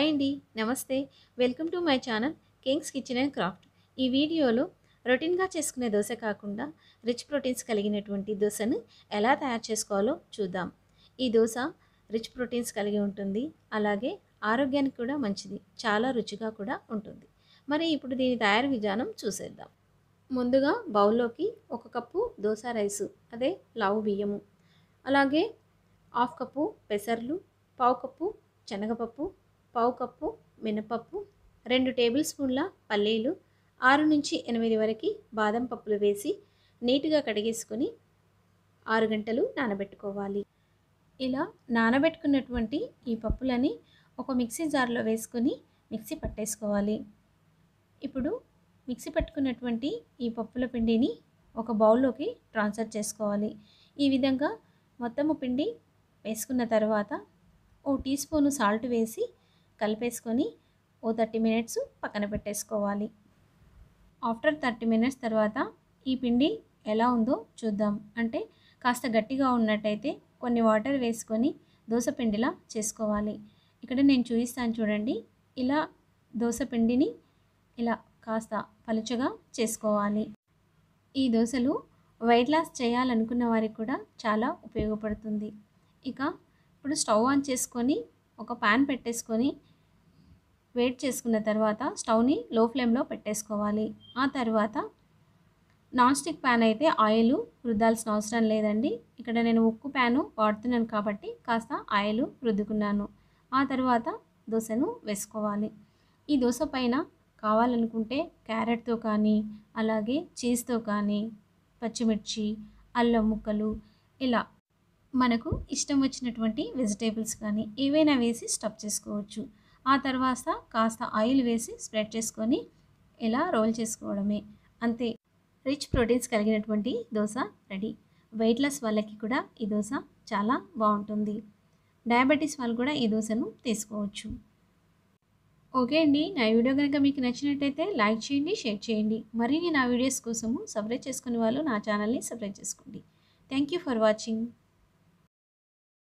hi అండి నమస్తే welcome to my channel kings kitchen and craft ఈ వీడియోలో రొటీన్గా చేసుకునే దోశ కాకుండా రిచ్ ప్రోటీన్స్ కలిగినటువంటి దోశను ఎలా తయారు చేసుకోవాలో చూద్దాం ఈ దోశ రిచ్ ప్రోటీన్స్ కలిగి ఉంటుంది అలాగే ఆరోగ్యానికి కూడా మంచిది చాలా రుచిగా కూడా ఉంటుంది మరి ఇప్పుడు దీని తయారు విధానం చూసేద్దాం ముందుగా బౌల్లోకి ఒక కప్పు దోశ రైసు అదే లావు బియ్యము అలాగే హాఫ్ కప్పు పెసర్లు పావు కప్పు శనగపప్పు పావు కప్పు మినపప్పు రెండు టేబుల్ స్పూన్ల పల్లీలు ఆరు నుంచి ఎనిమిది వరకు బాదం పప్పులు వేసి నీట్గా కడిగేసుకొని ఆరు గంటలు నానబెట్టుకోవాలి ఇలా నానబెట్టుకున్నటువంటి ఈ పప్పులని ఒక మిక్సీ జార్లో వేసుకొని మిక్సీ పట్టేసుకోవాలి ఇప్పుడు మిక్సీ పట్టుకున్నటువంటి ఈ పప్పుల పిండిని ఒక బౌల్లోకి ట్రాన్స్ఫర్ చేసుకోవాలి ఈ విధంగా మొత్తము పిండి వేసుకున్న తర్వాత ఓ టీ స్పూను సాల్ట్ వేసి కలిపేసుకొని ఓ థర్టీ మినిట్స్ పక్కన పెట్టేసుకోవాలి ఆఫ్టర్ థర్టీ మినిట్స్ తర్వాత ఈ పిండి ఎలా ఉందో చూద్దాం అంటే కాస్త గట్టిగా ఉన్నట్టయితే కొన్ని వాటర్ వేసుకొని దోశ పిండిలా చేసుకోవాలి ఇక్కడ నేను చూపిస్తాను చూడండి ఇలా దోశ పిండిని ఇలా కాస్త పలుచగా చేసుకోవాలి ఈ దోశలు వెయిట్ లాస్ చేయాలనుకున్న వారికి కూడా చాలా ఉపయోగపడుతుంది ఇక ఇప్పుడు స్టవ్ ఆన్ చేసుకొని ఒక ప్యాన్ పెట్టేసుకొని వేట్ చేసుకున్న తర్వాత స్టవ్ని లో ఫ్లేమ్లో పెట్టేసుకోవాలి ఆ తర్వాత నాన్ స్టిక్ ప్యాన్ అయితే ఆయిల్ రుద్దాల్సిన అవసరం లేదండి ఇక్కడ నేను ఉక్కు ప్యాను వాడుతున్నాను కాబట్టి కాస్త ఆయిల్ రుద్దుకున్నాను ఆ తర్వాత దోశను వేసుకోవాలి ఈ దోశ పైన కావాలనుకుంటే క్యారెట్తో కానీ అలాగే చీజ్తో కానీ పచ్చిమిర్చి అల్లం ముక్కలు ఇలా మనకు ఇష్టం వచ్చినటువంటి వెజిటేబుల్స్ కానీ ఏవైనా వేసి స్టఫ్ చేసుకోవచ్చు ఆ తర్వాత కాస్త ఆయిల్ వేసి స్ప్రెడ్ చేసుకొని ఇలా రోల్ చేసుకోవడమే అంతే రిచ్ ప్రోటీన్స్ కలిగినటువంటి దోశ రెడీ వెయిట్ లాస్ వాళ్ళకి కూడా ఈ దోశ చాలా బాగుంటుంది డయాబెటీస్ వాళ్ళు కూడా ఈ దోశను తీసుకోవచ్చు ఓకే అండి నా వీడియో కనుక మీకు నచ్చినట్టయితే లైక్ చేయండి షేర్ చేయండి మరిన్ని నా వీడియోస్ కోసము సబ్స్క్రైబ్ చేసుకునే వాళ్ళు నా ఛానల్ని సబ్స్క్రైబ్ చేసుకోండి థ్యాంక్ యూ ఫర్ వాచింగ్